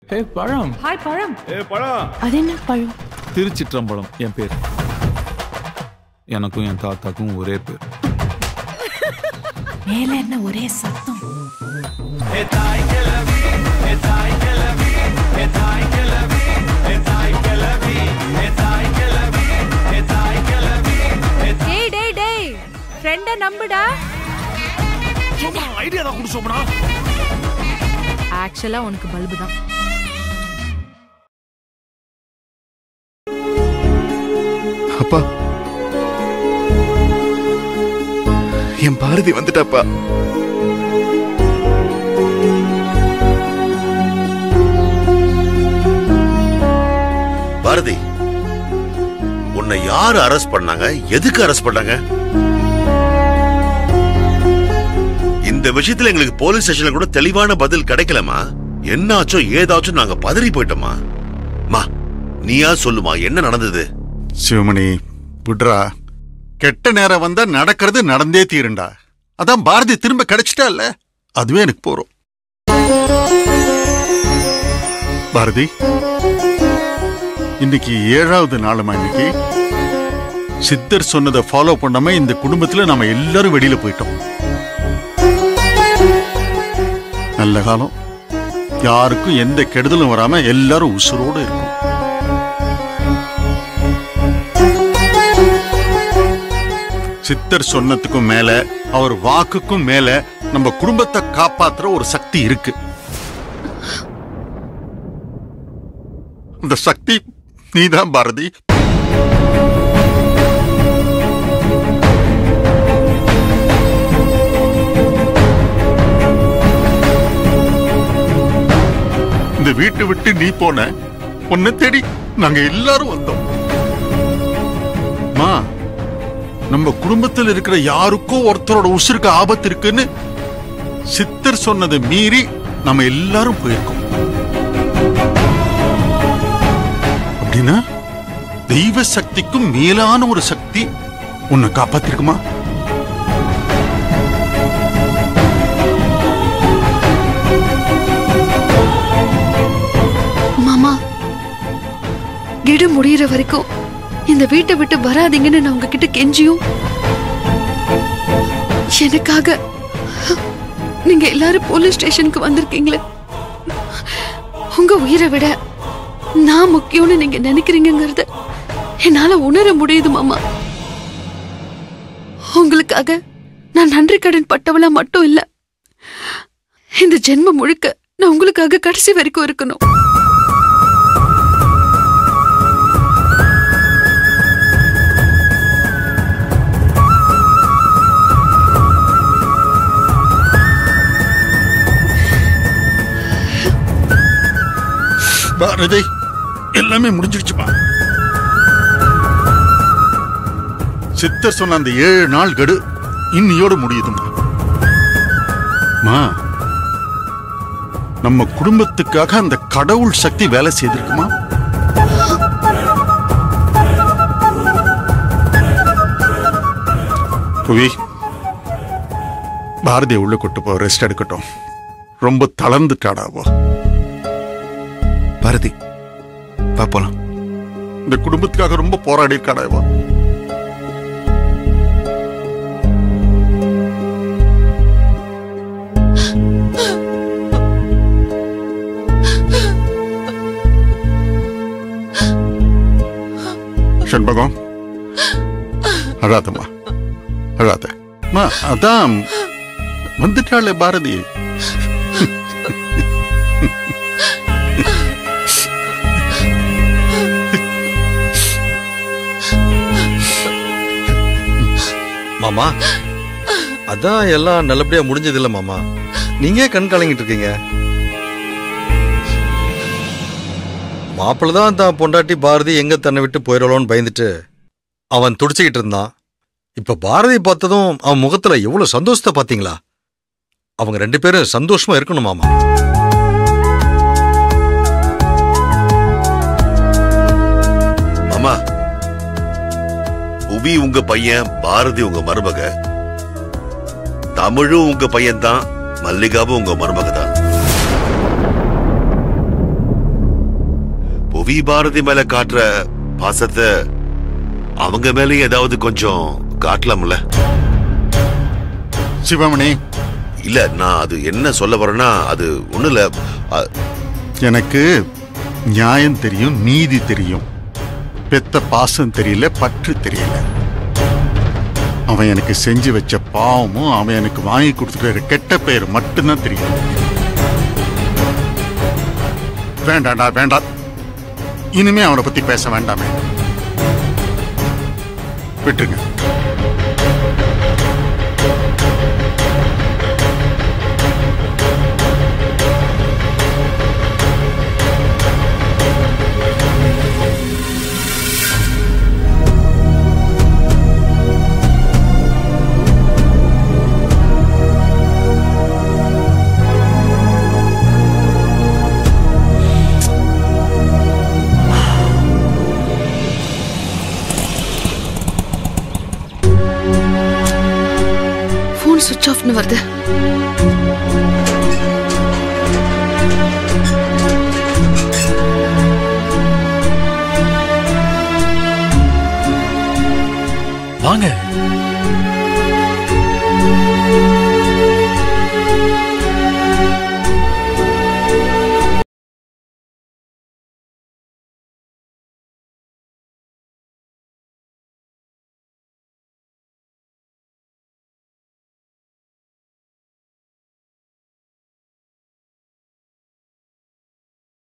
ஹே பழம் ஹாய் பழம் ஏ பழம் அது என்ன பழம் திருச்சிற்றம்பலம் என் பேர் எனக்கும் என் தாத்தாக்கும் ஒரே பேர் மேல என்ன ஒரே சத்தம் டேய் டேய் டேய் ஃப்ரெண்ட நம்புடா ஐடியா தான் குடிச்சோம்னா ஆக்சுவலா உனக்கு பல்பு தான் அப்பா என் பாரதி வந்துட்டாப்பா பாரதி உன்னை யார் அரெஸ்ட் பண்ணாங்க எதுக்கு அரெஸ்ட் பண்ணாங்க இந்த விஷயத்துல எங்களுக்கு போலீஸ் ஸ்டேஷன்ல கூட தெளிவான பதில் கிடைக்கலமா என்னாச்சோ ஏதாச்சும் நாங்க பதறி போயிட்டோமா மா நீயா சொல்லுமா என்ன நடந்தது சிவமணி விட்றா கெட்ட நேரம் வந்தா நடக்கிறது நடந்தே தீருண்டா அதான் பாரதி திரும்ப கிடைச்சிட்டா இல்ல அதுவே எனக்கு போறோம் பாரதி இன்னைக்கு ஏழாவது நாளுமா இன்னைக்கு சித்தர் சொன்னதை ஃபாலோ பண்ணாம இந்த குடும்பத்துல நாம எல்லாரும் வெளியில போயிட்டோம் நல்ல காலம் யாருக்கும் எந்த கெடுதலும் வராம எல்லாரும் உசுரோடு இருக்கும் சித்தர் சொன்னதுக்கும் மேல அவர் வாக்குக்கும் மேல நம்ம குடும்பத்தை காப்பாத்துற ஒரு சக்தி இருக்கு அந்த சக்தி நீதான் பாரதி இந்த வீட்டை விட்டு நீ போன உன்னை தேடி நாங்க எல்லாரும் வந்தோம் மா நம்ம குடும்பத்தில் இருக்கிற யாருக்கோ ஒருத்தரோட உசுருக்கு ஆபத்து இருக்குன்னு சித்தர் சொன்னதை மீறி நம்ம எல்லாரும் போயிருக்கோம் அப்படின்னா தெய்வ சக்திக்கும் மேலான ஒரு சக்தி உன்னை காப்பாத்திருக்குமா மாமா கெடு முடியிற வரைக்கும் இந்த வீட்டை விட்டு வராதீங்கன்னு நான் உங்ககிட்ட கெஞ்சியும் எனக்காக நீங்க எல்லாரும் போலீஸ் ஸ்டேஷனுக்கு வந்திருக்கீங்களே உங்க உயிரை விட நான் முக்கியம்னு நீங்க நினைக்கிறீங்கங்கறத என்னால உணர முடியுது மாமா உங்களுக்காக நான் நன்றி கடன் பட்டவளா மட்டும் இல்ல இந்த ஜென்மம் முழுக்க நான் உங்களுக்காக கடைசி வரைக்கும் இருக்கணும் பாரதி எல்லாமே முடிஞ்சிடுச்சுமா சித்தர் சொன்ன அந்த ஏழு நாள் கடு இன்னியோடு முடியுதுமா மா நம்ம குடும்பத்துக்காக அந்த கடவுள் சக்தி வேலை செய்திருக்குமா புவி பாரதியை உள்ள கூட்டு போ ரெஸ்ட் எடுக்கட்டும் ரொம்ப தளர்ந்துட்டாடாவோ பாரதி வா போலாம் இந்த குடும்பத்துக்காக ரொம்ப போராடி இருக்காடாவோ ஷண்பகம் அழாதம்மா அழாத அம்மா, அதான் வந்துட்டாளே பாரதி மாமா அதான் எல்லாம் நல்லபடியா முடிஞ்சது இல்ல மாமா நீங்க ஏன் கண் கலங்கிட்டு இருக்கீங்க மாப்பிள்ள தான் தான் பொண்டாட்டி பாரதி எங்க தன்னை விட்டு போயிடலோன்னு பயந்துட்டு அவன் துடிச்சுக்கிட்டு இருந்தான் இப்ப பாரதி பார்த்ததும் அவன் முகத்துல எவ்வளவு சந்தோஷத்தை பாத்தீங்களா அவங்க ரெண்டு பேரும் சந்தோஷமா இருக்கணும் மாமா மாமா புவி உங்க பையன் பாரதி உங்க மருமக தமிழும் உங்க பையன் தான் மல்லிகாவும் உங்க மருமக தான் புவி பாரதி மேல காட்டுற பாசத்தை அவங்க மேலயும் ஏதாவது கொஞ்சம் காட்டலாம்ல சிவமணி இல்ல நான் அது என்ன சொல்ல வரேன்னா அது ஒண்ணு இல்ல அ- எனக்கு நியாயம் தெரியும் நீதி தெரியும் பெத்த பாசம் தெரியல பற்று தெரியல அவன் எனக்கு செஞ்சு வச்ச பாவமும் அவன் எனக்கு வாங்கி கொடுத்துக்கிற கெட்ட பெயர் மட்டும்தான் தெரியும் வேண்டாம்டா வேண்டாம் இனிமே அவனை பத்தி பேச வேண்டாமே விட்டுருங்க ஃபோன் சுவிட்ச் ஆஃப்னு வருது வாங்க